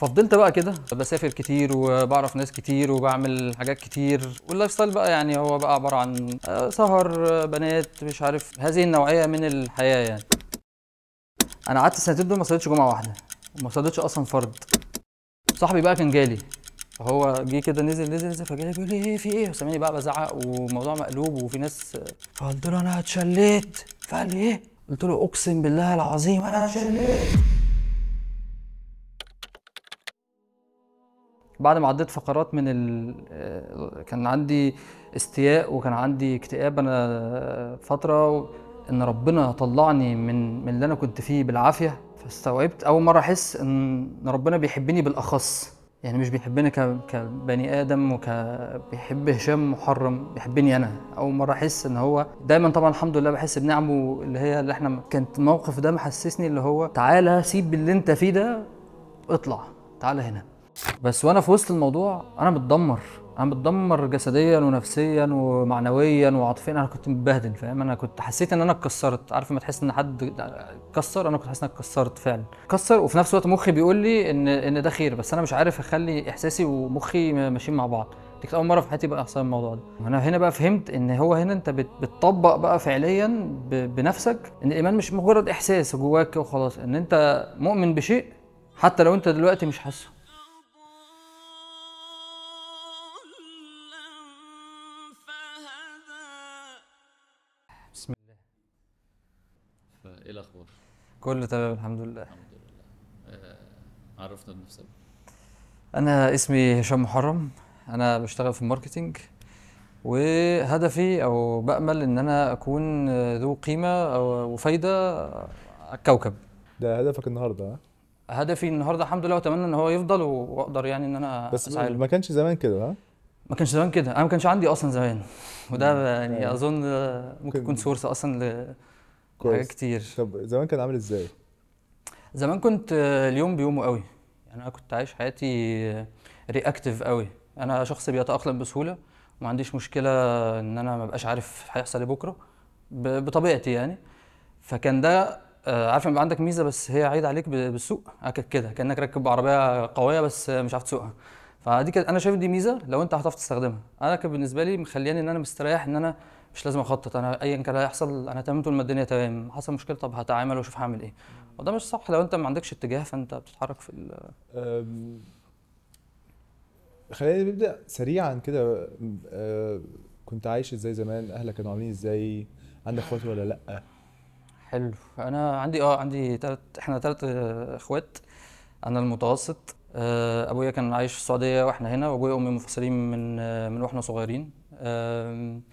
فضلت بقى كده بسافر كتير وبعرف ناس كتير وبعمل حاجات كتير واللايف ستايل بقى يعني هو بقى عباره عن آه، سهر آه، بنات مش عارف هذه النوعيه من الحياه يعني انا قعدت السنتين دول ما صليتش جمعه واحده وما صليتش اصلا فرض صاحبي بقى كان جالي فهو جه كده نزل نزل نزل فجالي بيقول لي ايه في ايه وسامعني بقى بزعق والموضوع مقلوب وفي ناس فقلت له انا اتشليت فقال لي ايه قلت له اقسم بالله العظيم انا اتشليت بعد ما عديت فقرات من ال... آه، كان عندي استياء وكان عندي اكتئاب انا فتره ان ربنا طلعني من من اللي انا كنت فيه بالعافيه فاستوعبت اول مره احس ان إن ربنا بيحبني بالاخص يعني مش بيحبني ك... كبني ادم وك بيحب هشام محرم بيحبني انا اول مره احس ان هو دايما طبعا الحمد لله بحس بنعمه اللي هي اللي احنا كانت الموقف ده محسسني اللي هو تعالى سيب اللي انت فيه ده اطلع تعالى هنا بس وانا في وسط الموضوع انا متدمر انا متدمر جسديا ونفسيا ومعنويا وعاطفيا انا كنت متبهدل فاهم انا كنت حسيت ان انا اتكسرت عارف لما تحس ان حد اتكسر انا كنت حاسس ان انا اتكسرت فعلا اتكسر وفي نفس الوقت مخي بيقول لي ان ان ده خير بس انا مش عارف اخلي احساسي ومخي ماشيين مع بعض دي كانت اول مره في حياتي بقى يحصل الموضوع ده انا هنا بقى فهمت ان هو هنا انت بت- بتطبق بقى فعليا ب- بنفسك ان الايمان مش مجرد احساس جواك كده وخلاص ان انت مؤمن بشيء حتى لو انت دلوقتي مش حاسه بسم الله فايه الاخبار كله تمام الحمد لله عرفنا بنفسك انا اسمي هشام محرم انا بشتغل في الماركتينج وهدفي او بامل ان انا اكون ذو قيمه أو- وفايده على الكوكب ده هدفك النهارده ها؟ هدفي النهارده الحمد لله واتمنى ان هو يفضل واقدر يعني ان انا بس اسعى له ما كانش زمان كده ها ما كانش زمان كده انا ما كانش عندي اصلا زمان وده يعني أيوة. اظن ممكن ممكن- يكون سورس اصلا لحاجات كويس كتير طب زمان كان عامل ازاي زمان كنت اليوم بيومه قوي يعني انا كنت عايش حياتي رياكتيف قوي انا شخص بيتاقلم بسهوله وما عنديش مشكله ان انا ما بقاش عارف هيحصل ايه بكره ب- بطبيعتي يعني فكان ده آه، عارف لما يبقى عندك ميزه بس هي عايده عليك ب- بالسوق أنا كانت كده كانك راكب عربيه قويه بس مش عارف تسوقها فدي كانت انا شايف دي ميزه لو انت هتعرف تستخدمها انا كان بالنسبه لي مخلياني ان انا مستريح ان انا مش لازم اخطط انا ايا كان اللي هيحصل انا تمام طول ما الدنيا تمام حصل مشكله طب هتعامل واشوف هعمل ايه وده مش صح لو انت ما عندكش اتجاه فانت بتتحرك في ال... أم، خلينا نبدأ سريعا كده أم، أه، كنت عايش ازاي زمان اهلك كانوا عاملين ازاي عندك اخوات ولا لا حلو انا عندي اه عندي تلات احنا تلات آه، اخوات انا المتوسط آه، ابويا كان عايش في السعوديه واحنا هنا وابويا وامي منفصلين من آه، من واحنا صغيرين آم،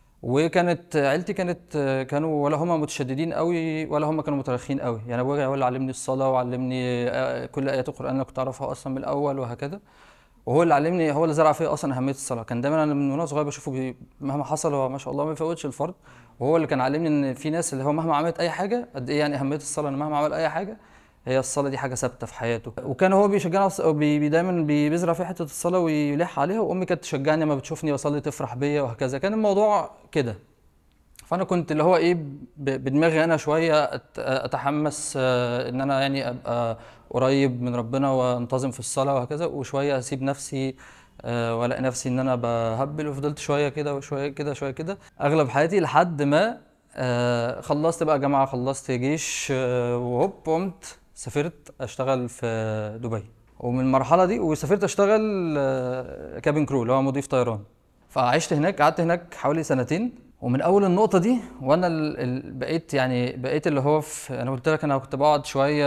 وكانت عيلتي كانت آه، كانوا ولا هم متشددين قوي ولا هم كانوا مترخين قوي يعني ابويا هو اللي علمني الصلاه وعلمني آه، كل ايات القران اللي كنت اعرفها اصلا من الاول وهكذا وهو اللي علمني هو اللي زرع فيا اصلا اهميه الصلاه كان دايما انا من وانا صغير بشوفه بي مهما حصل هو ما شاء الله ما بيفوتش الفرض وهو اللي كان علمني ان في ناس اللي هو مهما عملت اي حاجه قد ايه يعني اهميه الصلاه ان مهما عمل اي حاجه هي الصلاه دي حاجه ثابته في حياته وكان هو بيشجعني على الص- أو بي بي- دايما بي- بيزرع في حته الصلاه ويلح عليها وامي كانت تشجعني لما بتشوفني بصلي تفرح بيا وهكذا كان الموضوع كده فانا كنت اللي هو ايه ب- بدماغي انا شويه أت- اتحمس آه، ان انا يعني ابقى قريب من ربنا وانتظم في الصلاه وهكذا وشويه اسيب نفسي آه، والاقي نفسي ان انا بهبل وفضلت شويه كده وشويه كده شويه كده اغلب حياتي لحد ما آه، خلصت بقى جامعه خلصت جيش آه، وهوب قمت سافرت اشتغل في دبي ومن المرحله دي وسافرت اشتغل آه، كابين كرو اللي هو مضيف طيران فعشت هناك قعدت هناك حوالي سنتين ومن اول النقطه دي وانا ال... ال... بقيت يعني بقيت اللي هو في انا قلت لك انا كنت بقعد شويه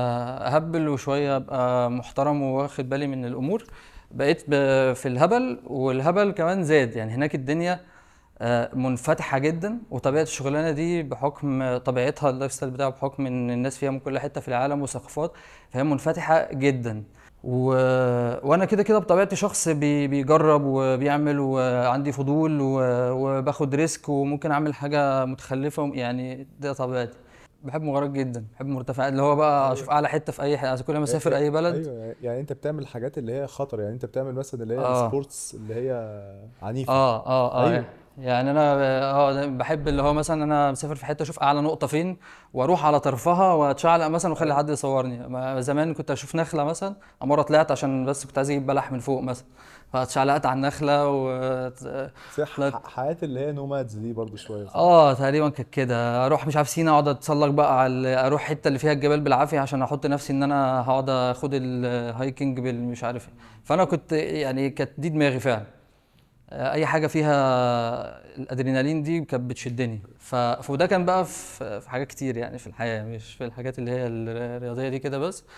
اهبل وشويه ابقى محترم واخد بالي من الامور بقيت ب... في الهبل والهبل كمان زاد يعني هناك الدنيا آه، منفتحه جدا وطبيعه الشغلانه دي بحكم طبيعتها اللايف ستايل بتاعها بحكم ان الناس فيها من كل حته في العالم وثقافات فهي منفتحه جدا و... وانا كده كده بطبيعتي شخص بي... بيجرب وبيعمل وعندي فضول و... وباخد ريسك وممكن اعمل حاجه متخلفه يعني ده طبيعتي بحب مغامرات جدا بحب مرتفعات اللي هو بقى اشوف اعلى حته في اي حته كل ما اسافر اي بلد ايوه يعني انت بتعمل حاجات اللي هي خطر يعني انت بتعمل مثلا اللي هي آه. سبورتس اللي هي عنيفه اه اه اه أيوة. يعني انا اه دايماً بحب اللي هو مثلا انا مسافر في حته اشوف اعلى نقطه فين واروح على طرفها واتشعلق مثلا واخلي حد يصورني ما- زمان كنت اشوف نخله مثلا مره طلعت عشان بس كنت عايز اجيب بلح من فوق مثلا فاتشعلقت على النخله و بس هي ح- طلعت- حياه اللي هي نومادز دي برضو شويه صح؟ اه تقريبا كانت كده اروح مش عارف سينا اقعد اتسلق بقى على اروح حته اللي فيها الجبال بالعافيه عشان احط نفسي ان انا هقعد اخد الهايكنج بالمش عارف ايه فانا كنت يعني كانت دي دماغي فعلا آه، اي حاجه فيها الادرينالين دي كانت بتشدني ف... فده كان بقى في في حاجات كتير يعني في الحياه مش في الحاجات اللي هي الرياضيه دي كده بس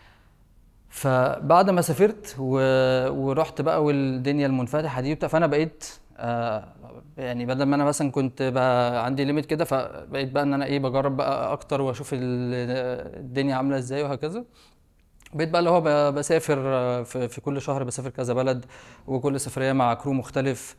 فبعد ما سافرت و... ورحت بقى والدنيا المنفتحه دي وبتاع فانا بقيت آه يعني بدل ما انا مثلا كنت بقى عندي ليميت كده فبقيت بقى ان انا ايه بجرب بقى اكتر واشوف ال- الدنيا عامله ازاي وهكذا بقيت بقى اللي هو ب- بسافر آه، في, في كل شهر بسافر كذا بلد وكل سفريه مع كرو مختلف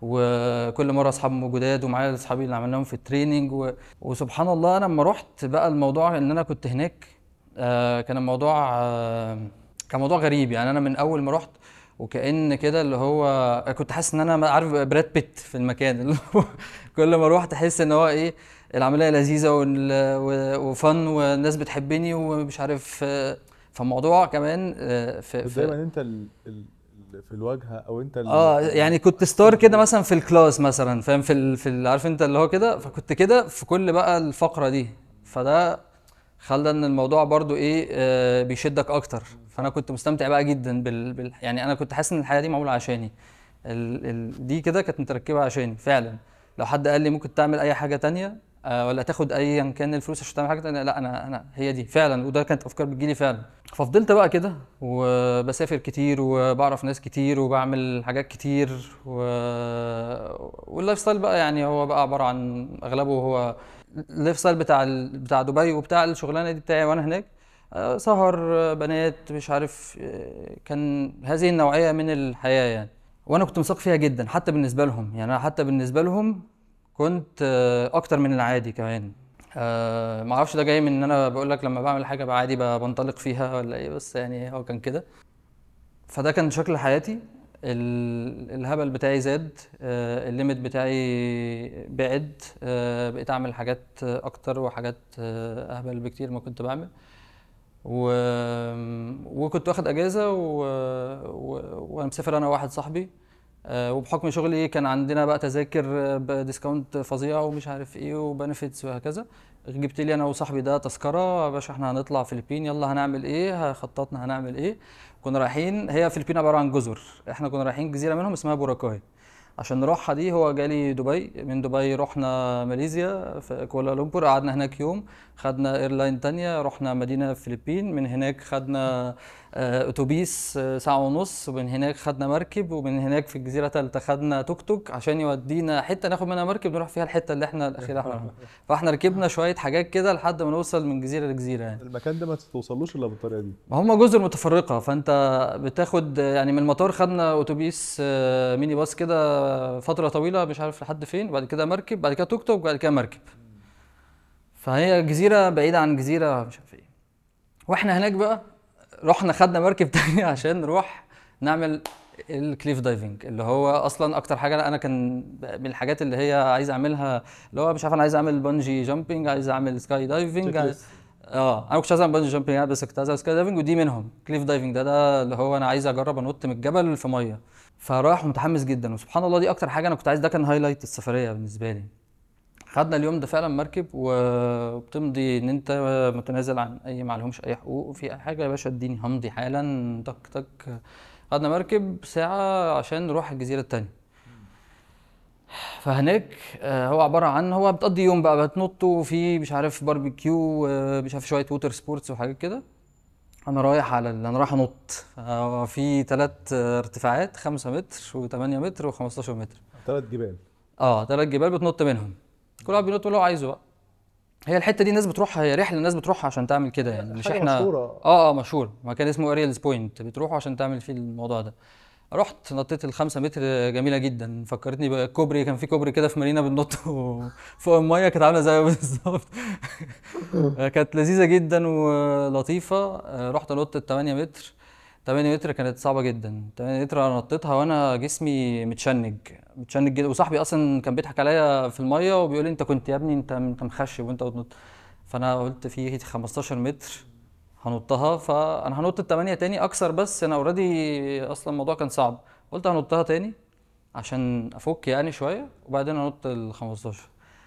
وكل مره اصحاب جداد ومعايا اصحابي اللي عملناهم في التريننج و... وسبحان الله انا لما رحت بقى الموضوع ان انا كنت هناك آه كان الموضوع آه كان موضوع غريب يعني انا من اول ما رحت وكأن كده اللي هو كنت حاسس ان انا عارف براد بيت في المكان اللي هو كل ما اروح تحس ان هو ايه العمليه لذيذه وال- و- وفن والناس بتحبني ومش عارف آه، فالموضوع كمان آه، في, كنت في دايما انت ال... ال... ال- في الواجهه او انت ال... اه يعني كنت ستار كده مثلا في الكلاس مثلا فاهم في ال... في ال... عارف انت اللي هو كده فكنت كده في كل بقى الفقره دي فده خلى ان الموضوع برضو ايه آه بيشدك اكتر فانا كنت مستمتع بقى جدا بال... بال... يعني انا كنت حاسس ان الحياه دي معموله عشاني ال... ال... دي كده كانت متركبه عشاني فعلا لو حد قال لي ممكن تعمل اي حاجه تانية آه ولا تاخد ايا كان الفلوس عشان تعمل حاجه تانية لا انا انا هي دي فعلا وده كانت افكار بتجيلي فعلا ففضلت بقى كده وبسافر كتير وبعرف ناس كتير وبعمل حاجات كتير و... واللايف ستايل بقى يعني هو بقى عباره عن اغلبه هو اللايف ستايل بتاع ال... بتاع دبي وبتاع الشغلانه دي بتاعي وانا هناك آه، سهر آه، بنات مش عارف آه، كان هذه النوعيه من الحياه يعني وانا كنت مساق فيها جدا حتى بالنسبه لهم يعني انا حتى بالنسبه لهم كنت آه، اكتر من العادي كمان آه ما اعرفش ده جاي من ان انا بقول لك لما بعمل حاجه بقى عادي ب- بنطلق فيها ولا ايه بس يعني هو كان كده فده كان شكل حياتي ال- الهبل بتاعي زاد آه، الليميت بتاعي بعد آه، بقيت اعمل حاجات اكتر وحاجات آه، اهبل بكتير ما كنت بعمل و... وكنت واخد اجازه و... و... وانا مسافر انا وواحد صاحبي آه، وبحكم شغلي كان عندنا بقى تذاكر بديسكاونت فظيع ومش عارف ايه وبنفيتس وهكذا جبت لي انا وصاحبي ده تذكره يا باشا احنا هنطلع فلبين يلا هنعمل ايه خططنا هنعمل ايه كنا رايحين هي فلبين عباره عن جزر احنا كنا رايحين جزيره منهم اسمها بوراكاي عشان نروحها دي هو جالي دبي من دبي رحنا ماليزيا في كوالالمبور قعدنا هناك يوم خدنا ايرلاين تانية رحنا مدينة في الفلبين من هناك خدنا آه، اتوبيس آه، ساعة ونص ومن هناك خدنا مركب ومن هناك في الجزيرة التالتة خدنا توك توك عشان يودينا حتة ناخد منها مركب نروح فيها الحتة اللي احنا الأخيرة احنا رايحينها. فاحنا ركبنا شوية حاجات كده لحد ما نوصل من جزيرة لجزيرة يعني المكان ده ما توصلوش الا بالطريقه دي ما هم جزر متفرقة فأنت بتاخد يعني من المطار خدنا أتوبيس آه، ميني باص كده فترة طويلة مش عارف لحد فين بعد كده مركب بعد كده توك توك بعد كده مركب فهي جزيرة بعيدة عن جزيرة مش عارف ايه واحنا هناك بقى رحنا خدنا مركب تاني عشان نروح نعمل الكليف دايفنج اللي هو اصلا اكتر حاجه انا كان من الحاجات اللي هي عايز اعملها اللي هو مش عارف انا عايز اعمل بانجي جامبينج عايز اعمل سكاي دايفنج Checklist. عايز اه انا كنت عايز اعمل بانجي جامبينج بس كنت عايز اعمل سكاي دايفنج ودي منهم كليف دايفنج ده ده اللي هو انا عايز اجرب انط من الجبل في ميه فرايح متحمس جدا وسبحان الله دي اكتر حاجه انا كنت عايز ده كان هايلايت السفريه بالنسبه لي خدنا اليوم ده فعلا مركب وبتمضي ان انت متنازل عن اي معلهمش اي حقوق وفي اي حاجه يا باشا اديني همضي حالا تك تك خدنا مركب ساعه عشان نروح الجزيره التانية فهناك آه، هو عباره عن هو بتقضي يوم بقى بتنط وفي مش عارف باربيكيو آه، مش عارف شويه ووتر سبورتس وحاجات كده انا رايح على ال- انا رايح انط فهو في ثلاث ارتفاعات 5 متر و8 متر و15 متر ثلاث جبال اه ثلاث جبال بتنط منهم كل واحد بينط اللي هو عايزه بقى هي الحته دي الناس بتروحها هي رحله الناس بتروحها عشان تعمل كده يعني مش حاجة احنا مشهورة. اه اه مشهور مكان اسمه اريالز بوينت بتروحوا عشان تعمل فيه الموضوع ده رحت نطيت الخمسة متر جميلة جدا فكرتني بكوبري كان في كوبري كده في مارينا بننط فوق المية كانت عاملة زيه بالظبط كانت لذيذة جدا ولطيفة رحت نط التمانية متر 8 متر كانت صعبة جدا 8 متر انا نطيتها وانا جسمي متشنج متشنج جدا وصاحبي اصلا كان بيضحك عليا في المية وبيقول لي انت كنت يا ابني انت انت مخشب وانت بتنط فانا قلت في 15 متر هنطها فانا هنط التمانية تاني اكسر بس انا اوريدي اصلا الموضوع كان صعب قلت هنطها تاني عشان افك يعني شوية وبعدين انط ال 15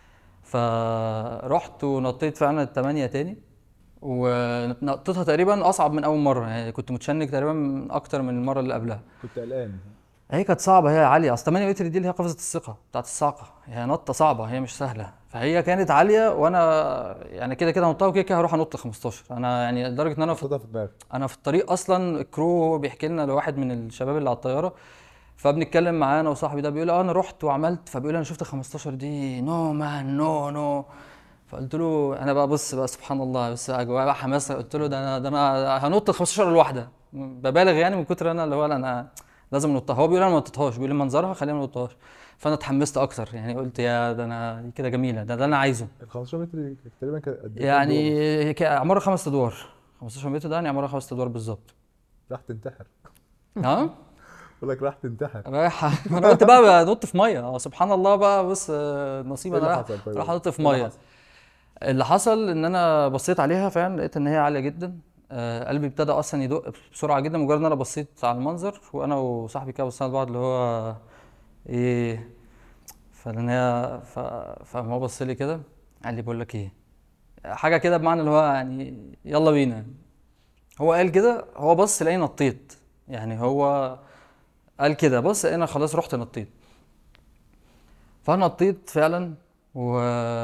فرحت ونطيت فعلا التمانية تاني ونطيتها تقريبا اصعب من اول مره يعني كنت متشنج تقريبا اكتر من المره اللي قبلها كنت قلقان هي كانت صعبه هي عاليه اصل 8 متر دي اللي هي قفزه الثقه بتاعت الصاعقه هي نطه صعبه هي مش سهله فهي كانت عاليه وانا يعني كده كده هنطها وكده كده هروح انط 15 انا يعني لدرجه ان انا في حطيتها في دماغك انا في الطريق اصلا الكرو بيحكي لنا لواحد من الشباب اللي على الطياره فبنتكلم معاه انا وصاحبي ده بيقول اه انا رحت وعملت فبيقول انا شفت ال 15 دي نو مان نو نو فقلت له انا بقى بص بقى سبحان الله بس جوايا بقى حماس قلت له ده انا ده انا هنط ال 15 الواحده ببالغ يعني من كتر انا اللي هو انا لازم انطها هو بيقول انا ما نطيتهاش بيقول لي منظرها خلينا ما نطيتهاش فانا اتحمست اكتر يعني قلت يا ده انا دي كده جميله ده ده انا عايزه ال 15 متر دي تقريبا كانت قد إيه؟ يعني هي ك- عماره خمس ادوار 15 متر ده يعني عماره خمس ادوار بالظبط راح تنتحر ها بقول لك راح تنتحر رايح انا قلت بقى بنط في ميه اه سبحان الله بقى بص آه، نصيب إيه انا اللي رايح حصل طيب؟ راح انط في إيه اللي ميه حصل؟ اللي حصل ان انا بصيت عليها فعلا لقيت ان هي عاليه جدا آه، قلبي ابتدى اصلا يدق بسرعه جدا مجرد ان انا بصيت على المنظر وانا وصاحبي كده بصينا لبعض اللي هو ايه فلان هي ف... فهو بص لي كده قال لي بقول لك ايه حاجه كده بمعنى اللي هو يعني يلا بينا هو قال كده هو بص لقيني نطيت يعني هو قال كده بص انا خلاص رحت نطيت فانا نطيت فعلا و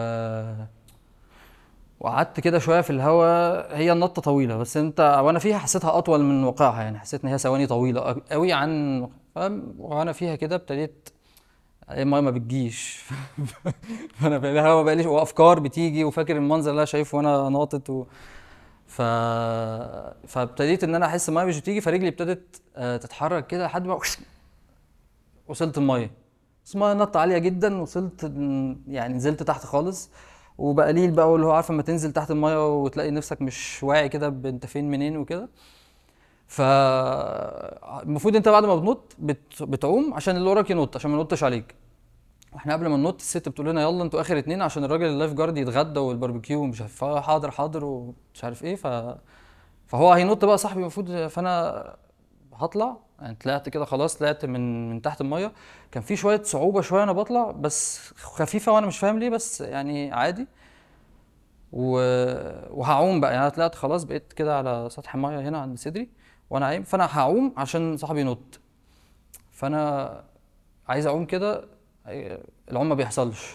وقعدت كده شويه في الهواء هي النطه طويله بس انت وانا فيها حسيتها اطول من واقعها يعني حسيت ان هي ثواني طويله أ- قوي عن فاهم وانا فيها كده ابتديت المايه ما بتجيش فانا في الهواء بقى لي وافكار بتيجي وفاكر المنظر اللي انا شايفه وانا ناطط و... ف... فابتديت ان انا احس المايه مش بتيجي فرجلي ابتدت آه، تتحرك كده لحد ما وصلت المايه بس المايه نط عاليه جدا وصلت ن- يعني نزلت تحت خالص وبقليل بقى واللي هو عارف لما تنزل تحت المايه وتلاقي نفسك مش واعي كده ب- انت فين منين وكده ف المفروض انت بعد ما بتنط بت... بتعوم عشان اللي وراك ينط عشان ما ينطش عليك واحنا قبل ما ننط الست بتقول لنا يلا انتوا اخر اتنين عشان الراجل اللايف جارد يتغدى والباربيكيو ومش عارف آه، حاضر حاضر ومش عارف ايه ف فهو هينط بقى صاحبي المفروض فانا هطلع يعني طلعت كده خلاص طلعت من من تحت الميه كان في شويه صعوبه شويه انا بطلع بس خفيفه وانا مش فاهم ليه بس يعني عادي و... وهعوم بقى يعني انا طلعت خلاص بقيت كده على سطح الميه هنا عند صدري وانا عايم فانا هعوم عشان صاحبي ينط فانا عايز اعوم كده أي- العوم ما بيحصلش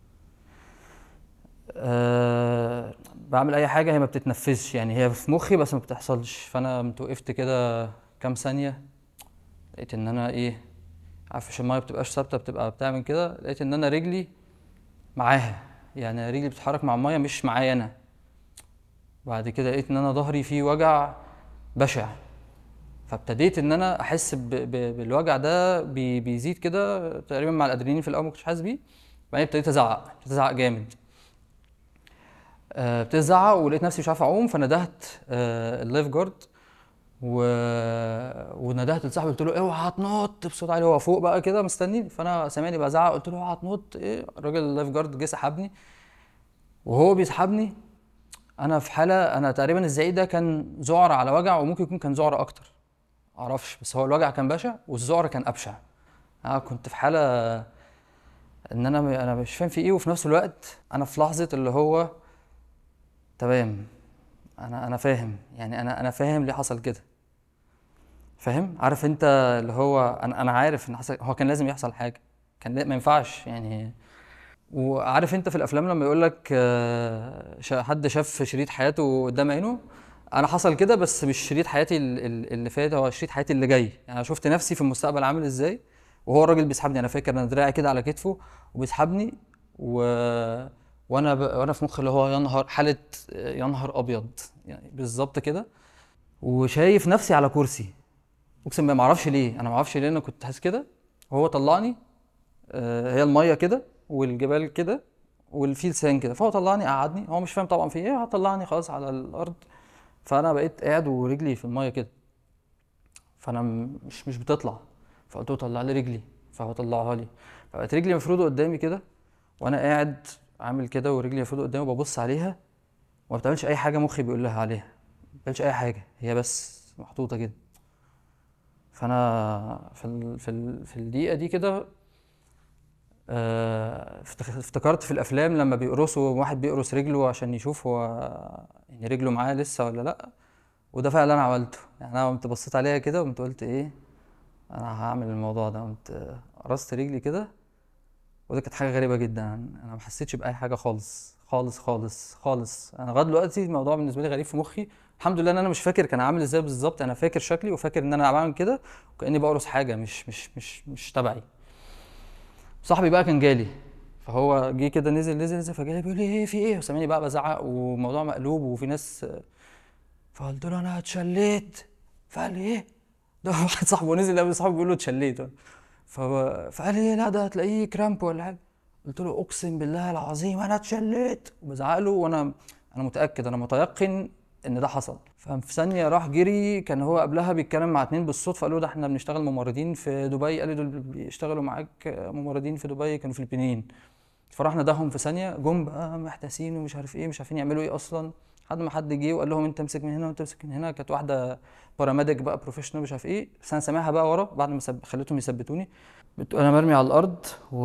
أه بعمل اي حاجه هي ما بتتنفذش يعني هي في مخي بس ما بتحصلش فانا قمت وقفت كده كام ثانيه لقيت ان انا ايه عارف عشان الميه بتبقاش ثابته بتبقى بتعمل كده لقيت ان انا رجلي معاها يعني رجلي بتتحرك مع الميه مش معايا انا بعد كده لقيت ان انا ظهري فيه وجع بشع فابتديت ان انا احس ب... ب... بالوجع ده بي... بيزيد كده تقريبا مع الادرينالين في الاول ما كنتش حاسس بيه بعدين ابتديت ازعق ابتديت ازعق جامد آه، ابتديت ازعق ولقيت نفسي مش عارف اعوم فندهت آه، اللايف جارد و... وندهت لصاحبي قلت له اوعى تنط بصوت عالي هو فوق بقى كده مستنيني فانا سامعني بزعق قلت له اوعى تنط ايه الراجل اللايف جارد جه سحبني وهو بيسحبني انا في حاله انا تقريبا الزعيق ده كان ذعر على وجع وممكن يكون كان ذعر اكتر معرفش بس هو الوجع كان بشع والذعر كان ابشع انا كنت في حاله ان انا انا مش فاهم في ايه وفي نفس الوقت انا في لحظه اللي هو تمام انا انا فاهم يعني انا انا فاهم ليه حصل كده فاهم عارف انت اللي هو انا انا عارف ان حصل هو كان لازم يحصل حاجه كان لا- ما ينفعش يعني وعارف انت في الافلام لما يقول لك آه، شا- حد شاف شريط حياته قدام عينه انا حصل كده بس مش شريط حياتي ال- ال- اللي فات هو شريط حياتي اللي جاي يعني انا شفت نفسي في المستقبل عامل ازاي وهو الراجل بيسحبني انا فاكر انا دراعي كده على كتفه وبيسحبني و... وانا ب... وانا في مخي اللي هو يا نهار حاله يا نهار ابيض يعني بالظبط كده وشايف نفسي على كرسي اقسم بالله ما اعرفش ليه انا ما اعرفش ليه انا كنت حاسس كده وهو طلعني آه، هي الميه كده والجبال كده والفي لسان كده فهو طلعني قعدني هو مش فاهم طبعا في ايه طلعني خلاص على الارض فانا بقيت قاعد ورجلي في الميه كده فانا م- مش مش بتطلع فقلت له طلع لي رجلي فهو طلعها لي فبقت رجلي مفروضه قدامي كده وانا قاعد عامل كده ورجلي مفروضه قدامي وببص عليها وما بتعملش اي حاجه مخي بيقول لها عليها ما بتعملش اي حاجه هي بس محطوطه كده فانا في ال... في ال... في الدقيقه دي كده آه، افتك- افتكرت في الافلام لما بيقرصوا واحد بيقرص رجله عشان يشوف هو يعني رجله معاه لسه ولا لا وده فعلا انا عملته يعني انا قمت بصيت عليها كده وقمت قلت ايه انا هعمل الموضوع ده قمت آه، قرصت رجلي كده وده كانت حاجه غريبه جدا انا ما حسيتش باي حاجه خالص خالص خالص خالص انا لغايه دلوقتي الموضوع بالنسبه لي غريب في مخي الحمد لله ان انا مش فاكر كان عامل ازاي بالظبط انا فاكر شكلي وفاكر ان انا بعمل كده وكاني بقرص حاجه مش مش مش مش تبعي صاحبي بقى كان جالي فهو جه كده نزل نزل نزل فجالي بيقول لي ايه في ايه وسامعني بقى بزعق والموضوع مقلوب وفي ناس فقلت له انا اتشليت فقال لي ايه ده واحد صاحبه نزل قبل صاحبه بيقول له اتشليت ف... فقال لي لا ده هتلاقيه كرامب ولا حاجه قلت له اقسم بالله العظيم انا اتشليت وبزعق له وانا انا متاكد انا متيقن ان ده حصل ففي ثانيه راح جري كان هو قبلها بيتكلم مع اتنين بالصدفه قالوا ده احنا بنشتغل ممرضين في دبي قال لي دول بيشتغلوا معاك ممرضين في دبي كانوا فلبينيين فراح نداهم في ثانيه جم بقى محتاسين ومش عارف ايه مش عارفين يعملوا ايه اصلا لحد ما حد جه وقال لهم انت امسك من هنا وانت امسك من هنا كانت واحده باراميديك بقى بروفيشنال مش عارف ايه بس انا سامعها بقى ورا بعد ما سب... خليتهم يثبتوني بتقول انا مرمي على الارض و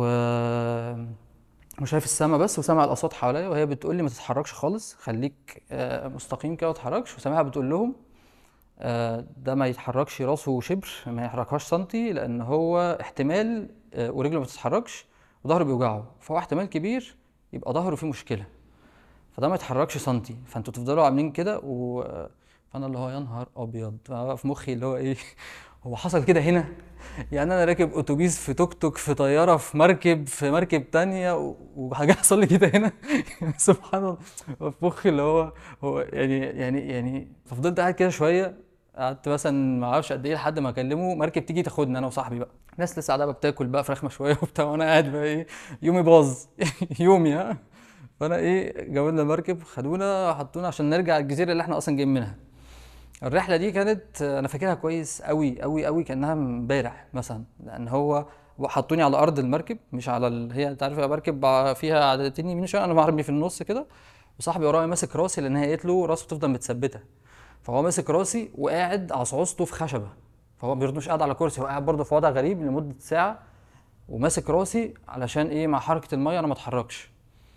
وشايف السما بس وسامع الاصوات حواليا وهي بتقول لي ما تتحركش خالص خليك آه، مستقيم كده وما تتحركش وسامعها بتقول لهم آه، ده ما يتحركش راسه شبر ما يحركهاش سنتي لان هو احتمال آه، ورجله ما تتحركش وظهره بيوجعه فهو احتمال كبير يبقى ظهره فيه مشكله فده ما يتحركش سنتي فانتوا تفضلوا عاملين كده و فانا اللي هو يا نهار ابيض أنا بقى في مخي اللي هو ايه هو حصل كده هنا يعني انا راكب اتوبيس في توك توك في طياره في مركب في مركب تانية و- وحاجه حصل لي كده هنا سبحان الله هو في مخي اللي هو هو يعني يعني يعني ففضلت قاعد كده شويه قعدت مثلا ما اعرفش قد ايه لحد ما اكلمه مركب تيجي تاخدني انا وصاحبي بقى الناس لسه قاعده بقى بتاكل بقى فراخ مشويه وبتاع وانا قاعد بقى ايه يومي باظ يومي ها فانا ايه جابوا المركب خدونا حطونا عشان نرجع الجزيره اللي احنا اصلا جايين منها الرحله دي كانت انا فاكرها كويس قوي قوي قوي كانها امبارح مثلا لان هو حطوني على ارض المركب مش على ال... هي انت عارف مركب فيها عددين يمين شويه انا مرمي في النص كده وصاحبي ورايا ماسك راسي لان هي قالت له راسه تفضل متثبته فهو ماسك راسي وقاعد عصعصته في خشبه فهو برضه مش قاعد على كرسي هو قاعد برضه في وضع غريب لمده ساعه وماسك راسي علشان ايه مع حركه الميه انا ما اتحركش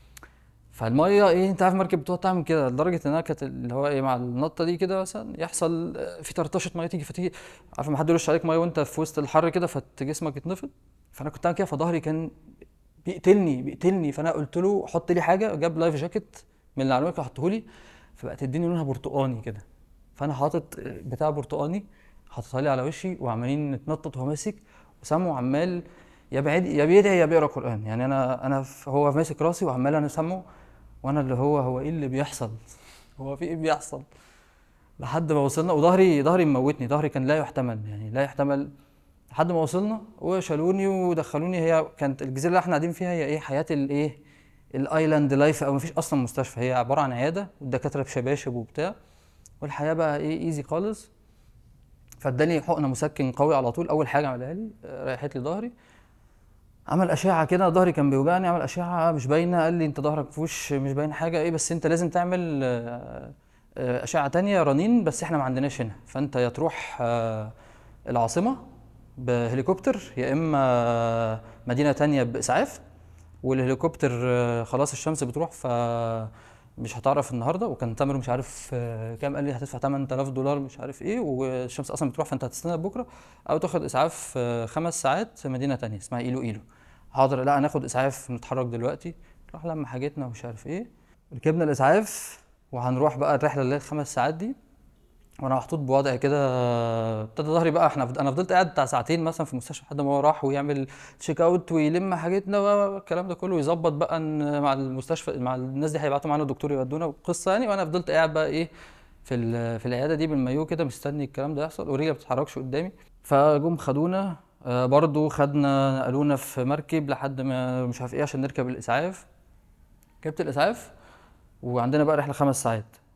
فالميه ايه انت عارف مركب بتقعد تعمل كده لدرجه انها كانت اللي هو ايه مع النطه دي كده مثلا يحصل آه، في طرطشه ميه تيجي فتيجي عارف لما حد يرش عليك ميه وانت في وسط الحر كده فجسمك يتنفض فانا كنت عامل كده فظهري كان بيقتلني بيقتلني فانا قلت له حط لي حاجه جاب لايف جاكيت من اللي على المركب حطه لي فبقت تديني لونها برتقاني كده فانا حاطط بتاع برتقاني حاططها لي على وشي وعمالين نتنطط وهو ماسك وسامعه عمال يا بعيد يا بيدعي يا بيقرا قران يعني انا انا ف- هو ماسك راسي وعمال انا سامعه وانا اللي هو هو ايه اللي بيحصل هو في ايه بيحصل لحد ما وصلنا وظهري ظهري مموتني ظهري كان لا يحتمل يعني لا يحتمل لحد ما وصلنا وشالوني ودخلوني هي كانت الجزيره اللي احنا قاعدين فيها هي ايه حياه الايه الايلاند لايف او مفيش اصلا مستشفى هي عباره عن عياده والدكاتره بشباشب وبتاع والحياه بقى ايه ايزي خالص فاداني حقنه مسكن قوي على طول اول حاجه عملها لي آه، ريحت لي ظهري عمل اشعه كده ظهري كان بيوجعني عمل اشعه مش باينه قال لي انت ظهرك فيهوش مش باين حاجه ايه بس انت لازم تعمل آه، آه، اشعه تانية رنين بس احنا ما عندناش هنا فانت يا تروح آه، العاصمه بهليكوبتر يا اما مدينه تانية باسعاف والهليكوبتر آه، خلاص الشمس بتروح ف مش هتعرف النهارده وكان تامر مش عارف آه، كام قال لي هتدفع 8000 دولار مش عارف ايه والشمس اصلا بتروح فانت هتستنى بكره او تاخد اسعاف آه، خمس ساعات في مدينه تانية اسمها ايلو ايلو حاضر لا هناخد اسعاف نتحرك دلوقتي راح لما حاجتنا ومش عارف ايه ركبنا الاسعاف وهنروح بقى الرحله اللي هي الخمس ساعات دي وانا محطوط بوضع كده ابتدى ظهري بقى احنا انا فضلت قاعد بتاع ساعتين مثلا في المستشفى لحد ما هو راح ويعمل تشيك اوت ويلم حاجتنا والكلام ده كله ويظبط بقى ان مع المستشفى مع الناس دي هيبعتوا معانا دكتور يودونا قصه يعني وانا فضلت قاعد بقى ايه في ال- في العياده دي بالمايو كده مستني الكلام ده يحصل ورجلي ما بتتحركش قدامي فجم خدونا آه، برضو خدنا نقلونا في مركب لحد ما مش عارف ايه عشان نركب الاسعاف ركبت الاسعاف وعندنا بقى رحله خمس ساعات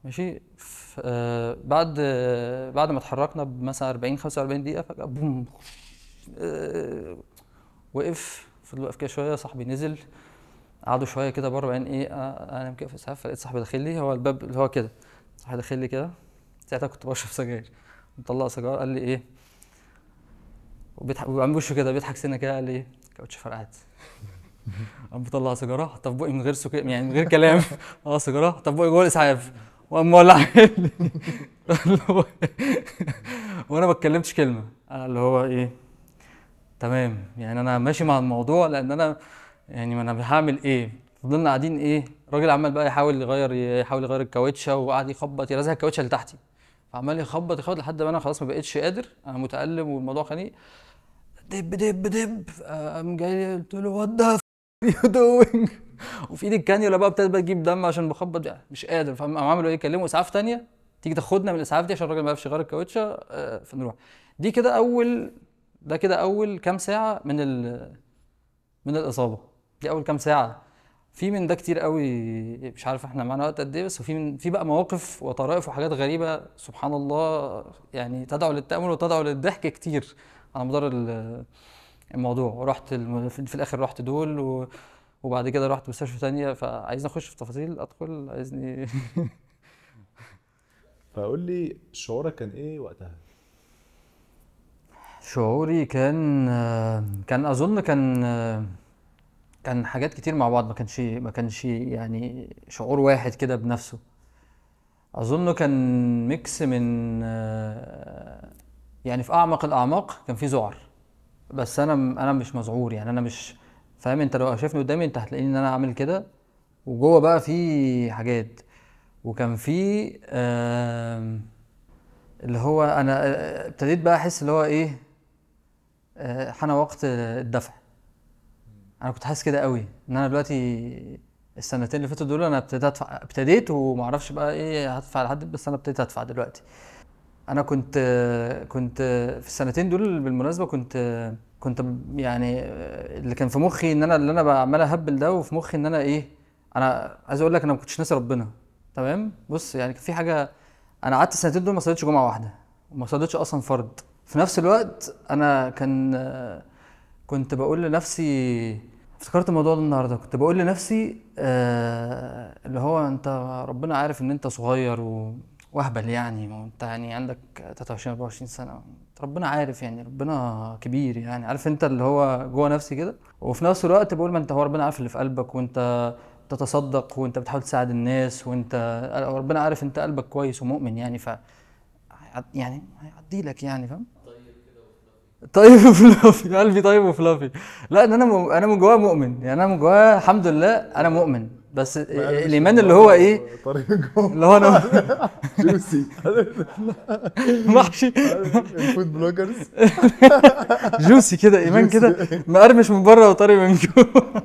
ماشي ف- آه، بعد آه، بعد ما اتحركنا بمثلا 40 45 دقيقة فجأة بوم آه، وقف فضل واقف كده شوية صاحبي نزل قعدوا شوية كده بره بعدين ايه آه، انا كده في اسعاف فلقيت صاحبي داخل لي هو الباب اللي هو كده صاحبي داخل لي كده ساعتها كنت بشرب سجاير مطلع سيجاره قال لي ايه وبيضحك وعامل وشه كده بيضحك سنه كده قال لي ايه كاوتش فرقعت قام مطلع سيجاره حطها في بقي من غير سكر يعني من غير كلام اه سيجاره حطها في بقي جوه الاسعاف وقام مولع لي. اللي هو- وانا ما اتكلمتش كلمه انا اللي هو ايه تمام يعني انا ماشي مع الموضوع لان انا يعني ما انا هعمل ايه فضلنا قاعدين ايه الراجل عمال بقى يحاول يغير يحاول يغير الكاوتشه وقعد يخبط يرزع الكاوتشه اللي تحتي فعمال يخبط يخبط لحد ما انا خلاص ما بقتش قادر انا متألم والموضوع خانق دب دب دب قام جاي قلت له وات ذا يو دوينج وفي ايدي الكانيولا بقى ابتدت بقى تجيب دم عشان بخبط يعني مش قادر فقام عملوا ايه كلموا اسعاف تانية تيجي تاخدنا من الاسعاف دي عشان الراجل ما يعرفش يغير الكاوتشه آه، فنروح دي كده اول ده كده اول كام ساعه من ال من الاصابه دي اول كام ساعه في من ده كتير قوي مش عارف احنا معانا وقت قد ايه بس في من في بقى مواقف وطرائف وحاجات غريبه سبحان الله يعني تدعو للتامل وتدعو للضحك كتير على مدار ال- الموضوع ورحت الم- في في الاخر رحت دول و... وبعد كده رحت مستشفى تانية فعايزني اخش في تفاصيل ادخل عايزني فقول لي شعورك كان ايه وقتها شعوري كان كان اظن كان كان حاجات كتير مع بعض ما كانش ما كانش يعني شعور واحد كده بنفسه اظن كان ميكس من يعني في اعمق الاعماق كان في ذعر بس انا انا مش مذعور يعني انا مش فاهم انت لو شايفني قدامي انت هتلاقيني ان انا عامل كده وجوه بقى في حاجات وكان في آم، اللي هو انا آه، ابتديت بقى احس اللي هو ايه آه، حان وقت الدفع انا كنت حاسس كده قوي ان انا دلوقتي السنتين اللي فاتوا دول انا ابتديت ادفع ابتديت ومعرفش بقى ايه هدفع لحد بس انا ابتديت ادفع دلوقتي انا كنت كنت في السنتين دول بالمناسبه كنت كنت يعني اللي كان في مخي ان انا اللي انا بعمل اهبل ده وفي مخي ان انا ايه انا عايز اقول لك انا ما كنتش ناسي ربنا تمام بص يعني كان في حاجه انا قعدت السنتين دول ما صليتش جمعه واحده وما صليتش اصلا فرض في نفس الوقت انا كان كنت بقول لنفسي افتكرت الموضوع ده النهارده كنت بقول لنفسي آه اللي هو انت ربنا عارف ان انت صغير و... واهبل يعني ما هو انت يعني عندك 23 24 سنه ربنا عارف يعني ربنا كبير يعني عارف انت اللي هو جوه نفسي كده وفي نفس الوقت بقول ما انت هو ربنا عارف اللي في قلبك وانت تتصدق وانت بتحاول تساعد الناس وانت ربنا عارف انت قلبك كويس ومؤمن يعني ف يعني هيعدي لك يعني فاهم طيب وفلافي قلبي طيب وفلافي لا ان انا م... انا من جوايا مؤمن يعني انا من جوايا الحمد لله انا مؤمن بس الايمان اللي هو ايه طريق جوه اللي هو انا جوسي محشي الفود بلوجرز جوسي كده ايمان كده مقرمش من بره وطري من جوه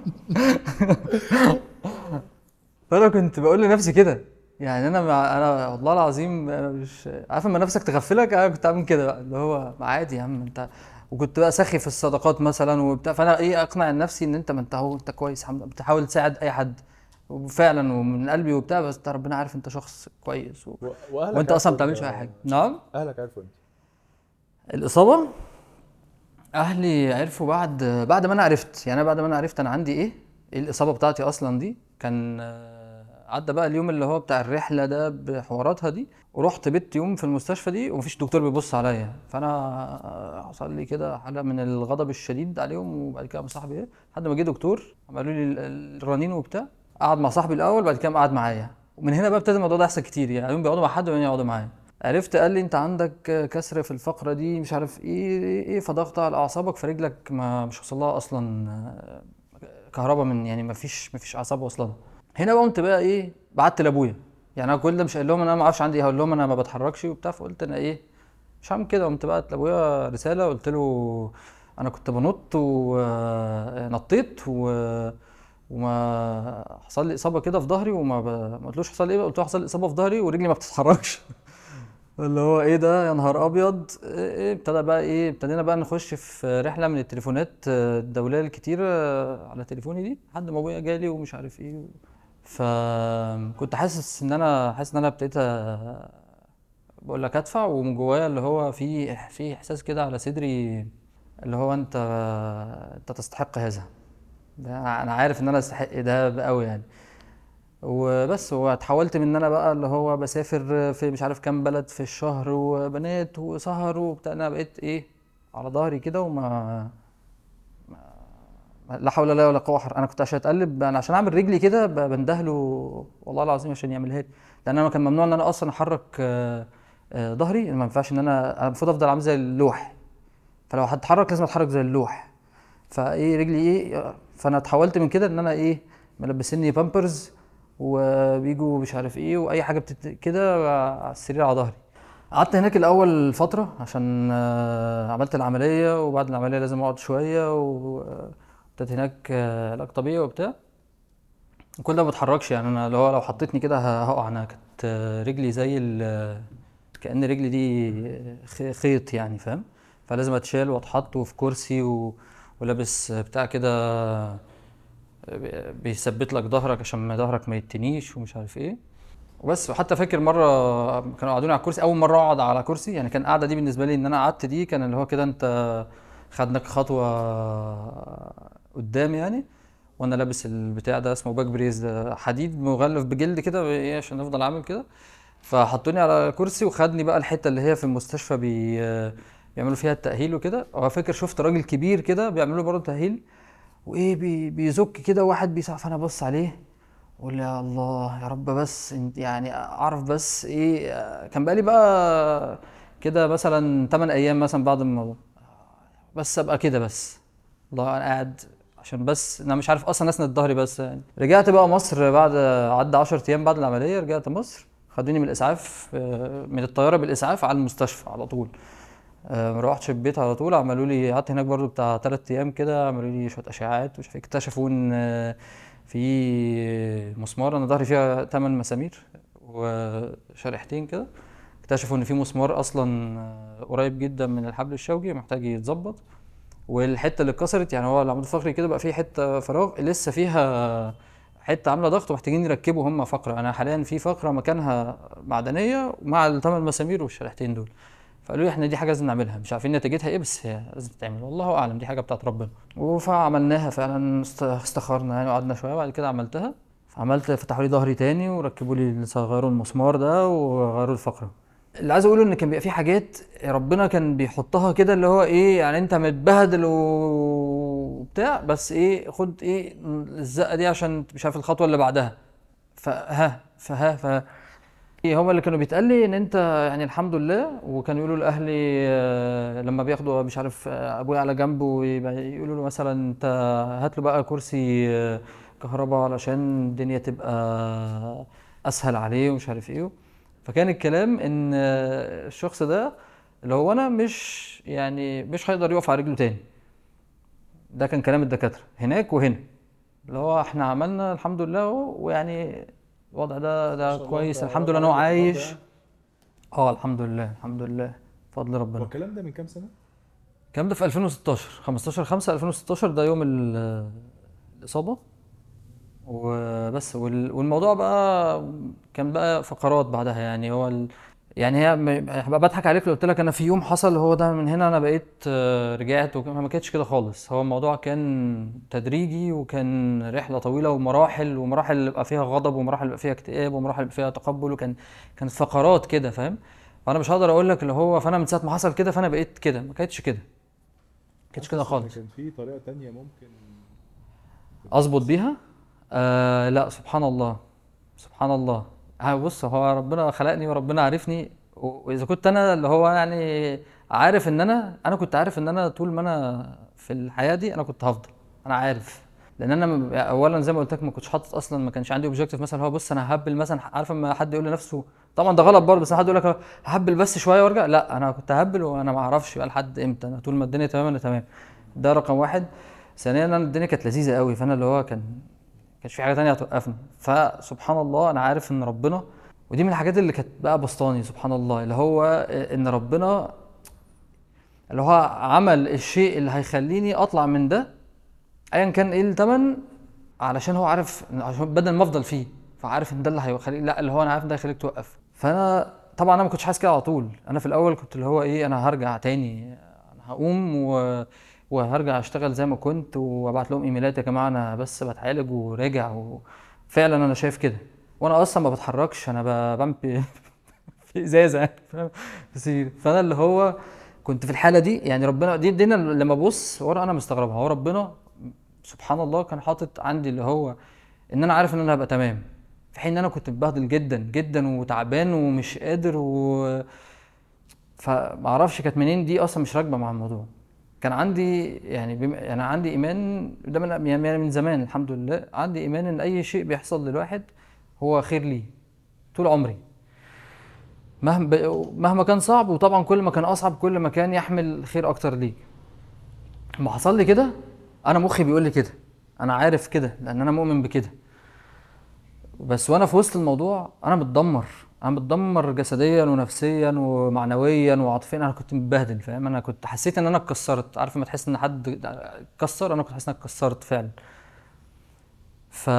فانا كنت بقول لنفسي كده يعني انا مع انا والله العظيم انا مش عارف اما نفسك تغفلك انا كنت عامل كده بقى اللي هو عادي يا عم انت وكنت بقى سخي في الصدقات مثلا وبتاع فانا ايه اقنع نفسي ان انت ما انت اهو انت كويس الحمد لله بتحاول تساعد اي حد وفعلا ومن قلبي وبتاع بس انت ربنا عارف انت شخص كويس و... واهلك وانت اصلا ما عرفوا بتعملش انت- اي حاجه نعم اهلك عرفوا انت الإصابة أهلي عرفوا بعد بعد ما أنا عرفت يعني أنا بعد ما أنا عرفت أنا عندي إيه إيه الإصابة بتاعتي أصلا دي كان آه، عدى بقى اليوم اللي هو بتاع الرحلة ده بحواراتها دي ورحت بيت يوم في المستشفى دي ومفيش دكتور بيبص عليا فأنا آه، حصل لي كده حالة من الغضب الشديد عليهم وبعد كده مع صاحبي إيه لحد ما جه دكتور عملوا لي ال- ال- الرنين وبتاع قعد مع صاحبي الأول بعد كده قعد معايا ومن هنا بقى ابتدى الموضوع ده يحصل كتير يعني يوم بيقعدوا مع حد وبعدين يقعدوا معايا عرفت قال لي انت عندك كسر في الفقره دي مش عارف ايه ايه, إيه فضغط على اعصابك فرجلك ما مش وصل لها اصلا آه، كهرباء من يعني ما فيش ما فيش اعصاب واصله لها هنا بقى قمت بقى ايه بعت لابويا يعني انا كل ده مش قايل لهم انا ما اعرفش عندي إيه، هقول لهم انا ما بتحركش وبتاع فقلت انا ايه مش هعمل كده قمت بعت لابويا رساله قلت له انا كنت بنط ونطيت و وما حصل لي اصابه كده في ظهري وما ب... ما قلتلوش حصل لي ايه قلت له حصل لي اصابه في ظهري ورجلي ما بتتحركش اللي هو ايه ده يا نهار ابيض ايه إيه، ابتدى بقى ايه ابتدينا بقى نخش في رحله من التليفونات آه، الدوليه الكتيره آه، على تليفوني دي لحد ما ابويا جالي ومش عارف ايه فكنت حاسس ان انا حاسس ان انا ابتديت أ- بقول لك ادفع ومن جوايا اللي هو في في احساس كده على صدري اللي هو انت انت تستحق هذا ده انا عارف ان انا استحق ده قوي يعني وبس واتحولت من ان انا بقى اللي هو بسافر في مش عارف كام بلد في الشهر وبنات وسهر وبتاع انا بقيت ايه على ظهري كده وما لا حول ولا ولا قوه انا كنت عشان اتقلب انا عشان اعمل رجلي كده ب- بندهله والله العظيم عشان يعملها لي لان انا كان ممنوع ان انا اصلا احرك آه، آه، ظهري ما ينفعش ان انا أنا المفروض افضل عامل زي اللوح فلو هتحرك لازم اتحرك زي اللوح فايه رجلي ايه فانا اتحولت من كده ان انا ايه ملبسيني بامبرز وبيجوا مش عارف ايه واي حاجه بتت... كده على السرير على ظهري قعدت هناك الاول فتره عشان آه، عملت العمليه وبعد العمليه لازم اقعد شويه وابتديت هناك آه، علاج طبيعي وبتاع كل ده ما بتحركش يعني انا لو لو حطيتني كده ه- هقع انا كانت آه، رجلي زي ال كأن رجلي دي خ- خيط يعني فاهم فلازم اتشال واتحط وفي كرسي و... ولابس بتاع كده بيثبت لك ظهرك عشان ما ظهرك ما يتنيش ومش عارف ايه وبس وحتى فاكر مره كانوا قعدوني على الكرسي اول مره اقعد على كرسي يعني كان القعده دي بالنسبه لي ان انا قعدت دي كان اللي هو كده انت خدناك خطوه قدام يعني وانا لابس البتاع ده اسمه باك بريز ده حديد مغلف بجلد كده ايه عشان افضل عامل كده فحطوني على كرسي وخدني بقى الحته اللي هي في المستشفى بي بيعملوا فيها التأهيل وكده هو فاكر شفت راجل كبير كده بيعملوا برضه تأهيل وايه بي بيزك كده واحد بيسقف فانا ابص عليه اقول يا الله يا رب بس انت يعني اعرف بس ايه كان بقالي بقى كده مثلا 8 ايام مثلا بعد الموضوع بس ابقى كده بس والله انا قاعد عشان بس انا مش عارف اصلا اسند ظهري بس يعني رجعت بقى مصر بعد عدى 10 ايام بعد العمليه رجعت مصر خدوني من الاسعاف آه، من الطياره بالاسعاف على المستشفى على طول آه، ما روحتش البيت على طول عملوا لي قعدت هناك برضو بتاع تلات ايام كده عملوا لي شويه اشعاعات ومش عارف إيه. اكتشفوا ان آه، في مسمار انا ظهري فيها 8 مسامير وشريحتين كده اكتشفوا ان في مسمار اصلا آه، قريب جدا من الحبل الشوكي محتاج يتظبط والحته اللي اتكسرت يعني هو العمود الفقري كده بقى فيه حته فراغ لسه فيها حته عامله ضغط ومحتاجين يركبوا هم فقره انا حاليا في فقره مكانها معدنيه مع الثمان مسامير والشريحتين دول فقالوا لي احنا دي حاجه لازم نعملها مش عارفين نتيجتها ايه بس هي لازم تتعمل والله اعلم دي حاجه بتاعت ربنا وفعملناها فعلا است- استخرنا يعني وقعدنا شويه بعد كده عملتها فعملت فتحوا لي ظهري تاني وركبوا لي غيروا المسمار ده وغيروا الفقره اللي عايز اقوله ان كان بيبقى في حاجات ربنا كان بيحطها كده اللي هو ايه يعني انت متبهدل وبتاع بس ايه خد ايه الزقه دي عشان مش عارف الخطوه اللي بعدها فها فها ف إيه هما اللي كانوا بيتقال لي ان انت يعني الحمد لله وكانوا يقولوا لاهلي آه، لما بياخدوا مش عارف آه، ابويا على جنبه ويبقى يقولوا له مثلا انت هات له بقى كرسي آه، كهرباء علشان الدنيا تبقى اسهل عليه ومش عارف ايه فكان الكلام ان آه، الشخص ده اللي هو انا مش يعني مش هيقدر يقف على رجله تاني ده كان كلام الدكاتره هناك وهنا اللي هو احنا عملنا الحمد لله اهو ويعني الوضع ده ده شاء الله كويس انت الحمد لله ان هو وضعك عايش الوضع- اه الحمد لله الحمد لله بفضل هو ربنا الكلام ده من كام سنه؟ الكلام ده في 2016 15 5 2016 ده يوم ال- الإصابة وبس وال- والموضوع بقى كان بقى فقرات بعدها يعني هو ال... يعني هي م- هبقى بضحك عليك لو قلت لك انا في يوم حصل هو ده من هنا انا بقيت آه، رجعت وك- ما كانتش كده خالص هو الموضوع كان تدريجي وكان رحلة طويلة ومراحل ومراحل اللي بقى فيها غضب ومراحل اللي بقى فيها اكتئاب ومراحل اللي بقى فيها تقبل وكان كانت فقرات كده فاهم فانا مش هقدر اقول لك اللي هو فانا من ساعة ما حصل كده فانا بقيت كده ما كانتش كده ما كانتش كده حاسس إن خالص كان في طريقه تانية ممكن اظبط بيها آه لا سبحان الله سبحان الله ها بص هو ربنا خلقني وربنا عارفني و- واذا كنت انا اللي هو يعني عارف ان انا انا كنت عارف ان انا طول ما انا في الحياه دي انا كنت هفضل انا عارف لان انا م- اولا زي ما قلت لك ما كنتش حاطط اصلا ما كانش عندي اوبجيكتيف مثلا هو بص انا ههبل مثلا عارف اما حد يقول لنفسه طبعا ده غلط برضه بس حد يقول لك ههبل بس شويه وارجع لا انا كنت ههبل وانا ما اعرفش بقى لحد امتى انا طول ما الدنيا تمام انا تمام ده رقم واحد ثانيا انا الدنيا كانت لذيذه قوي فانا اللي هو كان كانش في حاجه تانية هتوقفني فسبحان الله انا عارف ان ربنا ودي من الحاجات اللي كانت بقى بسطاني سبحان الله اللي هو ان ربنا اللي هو عمل الشيء اللي هيخليني اطلع من ده ايا كان ايه التمن علشان هو عارف عشان بدل ما افضل فيه فعارف ان ده اللي هيخليك لا اللي هو انا عارف ان ده هيخليك توقف فانا طبعا انا ما كنتش حاسس كده على طول انا في الاول كنت اللي هو ايه انا هرجع تاني انا هقوم و... وهرجع اشتغل زي ما كنت وابعت لهم ايميلات يا جماعه انا بس بتعالج وراجع وفعلا انا شايف كده وانا اصلا ما بتحركش انا ب- بعمل في- في ازازه يعني فاهم في سرير فانا اللي هو كنت في الحاله دي يعني ربنا دي دي أنا لما ابص ورا انا مستغربها هو ربنا سبحان الله كان حاطط عندي اللي هو ان انا عارف ان انا هبقى تمام في حين ان انا كنت متبهدل جدا جدا وتعبان ومش قادر و فمعرفش كانت منين دي اصلا مش راكبه مع الموضوع كان عندي يعني بم... انا عندي ايمان ده من يعني من زمان الحمد لله عندي ايمان ان اي شيء بيحصل للواحد هو خير ليه طول عمري مهما مهما كان صعب وطبعا كل ما كان اصعب كل ما كان يحمل خير اكتر ليك ما حصل لي كده انا مخي بيقول لي كده انا عارف كده لان انا مؤمن بكده بس وانا في وسط الموضوع انا متدمر انا متدمر جسديا ونفسيا ومعنويا وعاطفيا انا كنت متبهدل فاهم انا كنت حسيت ان انا اتكسرت عارف لما تحس ان حد اتكسر انا كنت حاسس ان انا اتكسرت فعلا ف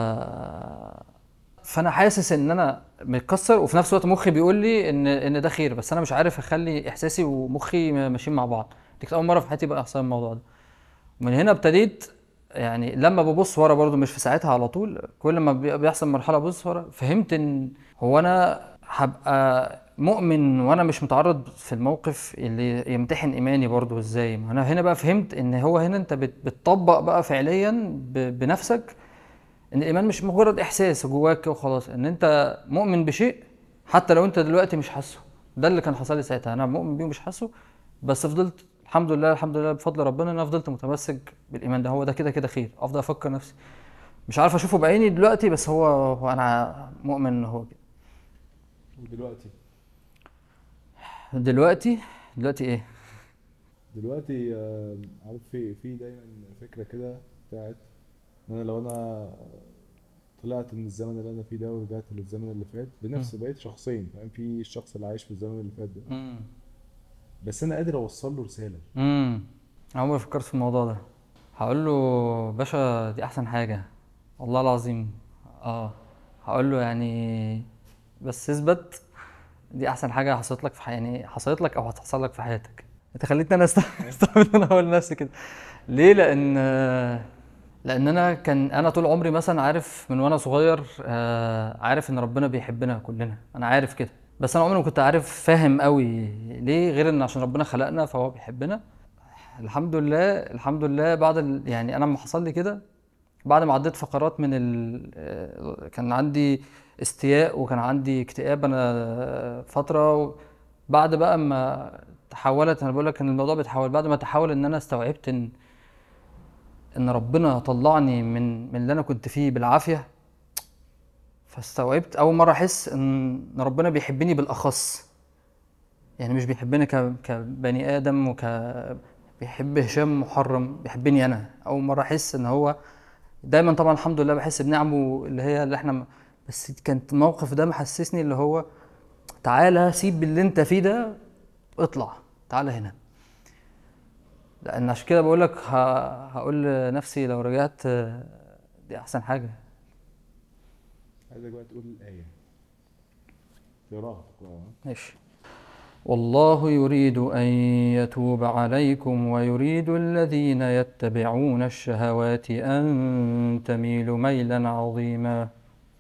فانا حاسس ان انا متكسر وفي نفس الوقت مخي بيقول لي ان ان ده خير بس انا مش عارف اخلي احساسي ومخي ماشيين مع بعض دي كانت اول مره في حياتي بقى يحصل الموضوع ده ومن هنا ابتديت يعني لما ببص ورا برضو مش في ساعتها على طول كل ما بي- بيحصل مرحله ابص ورا فهمت ان هو انا هبقى مؤمن وانا مش متعرض في الموقف اللي يمتحن ايماني برضو ازاي ما انا هنا بقى فهمت ان هو هنا انت بت- بتطبق بقى فعليا ب- بنفسك ان الايمان مش مجرد احساس جواك كده وخلاص ان انت مؤمن بشيء حتى لو انت دلوقتي مش حاسه ده اللي كان حصل لي ساعتها انا مؤمن بيه ومش حاسه بس فضلت الحمد لله الحمد لله بفضل ربنا ان انا فضلت متمسك بالايمان ده هو ده كده كده خير افضل افكر نفسي مش عارف اشوفه بعيني دلوقتي بس هو, هو انا مؤمن ان هو كده ودلوقتي دلوقتي دلوقتي ايه دلوقتي آه، عارف في في دايما فكره كده بتاعت ان انا لو انا طلعت من الزمن اللي انا فيه ده ورجعت للزمن اللي فات بنفس بقيت شخصين فاهم في الشخص اللي عايش في الزمن اللي فات ده امم بس انا قادر اوصل له رساله امم عمري ما فكرت في الموضوع ده هقول له باشا دي احسن حاجه والله العظيم اه هقول له يعني بس اثبت دي احسن حاجه حصلت لك في حي... يعني حصلت لك او هتحصل لك في حياتك انت خليتني انا است- استعمل ان انا اقول لنفسي كده ليه لان لان انا كان انا طول عمري مثلا عارف من وانا صغير آه، عارف ان ربنا بيحبنا كلنا انا عارف كده بس انا عمري ما كنت عارف فاهم قوي ليه غير ان عشان ربنا خلقنا فهو بيحبنا الحمد لله الحمد لله بعد ال... يعني انا لما حصل لي كده بعد ما عديت فقرات من ال... آه، كان عندي استياء وكان عندي اكتئاب انا فتره و... بعد بقى ما تحولت انا بقول لك ان الموضوع بيتحول بعد ما تحول ان انا استوعبت ان ان ربنا طلعني من من اللي انا كنت فيه بالعافيه فاستوعبت اول مره احس ان إن ربنا بيحبني بالاخص يعني مش بيحبني ك... كبني ادم وك بيحب هشام محرم بيحبني انا اول مره احس ان هو دايما طبعا الحمد لله بحس بنعمه اللي هي اللي احنا بس كانت الموقف ده محسسني اللي هو تعالى سيب اللي انت فيه ده اطلع تعالى هنا لان عشان كده بقول لك هقول لنفسي لو رجعت آه، دي احسن حاجه عايزك بقى تقول الايه تقراها تقراها ماشي والله يريد أن يتوب عليكم ويريد الذين يتبعون الشهوات أن تميلوا ميلا عظيما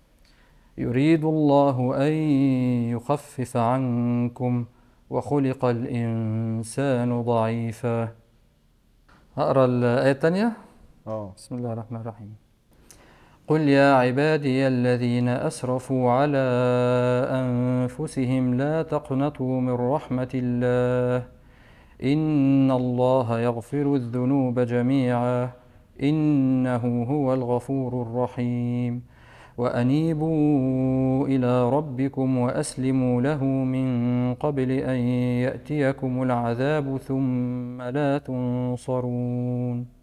يريد الله أن يخفف عنكم وخلق الإنسان ضعيفا هقرا الآية الثانية اه بسم الله الرحمن الرحيم قل يا عبادي الذين أسرفوا على أنفسهم لا تقنطوا من رحمة الله إن الله يغفر الذنوب جميعا إنه هو الغفور الرحيم وأنيبوا إلى ربكم وأسلموا له من قبل أن يأتيكم العذاب ثم لا تنصرون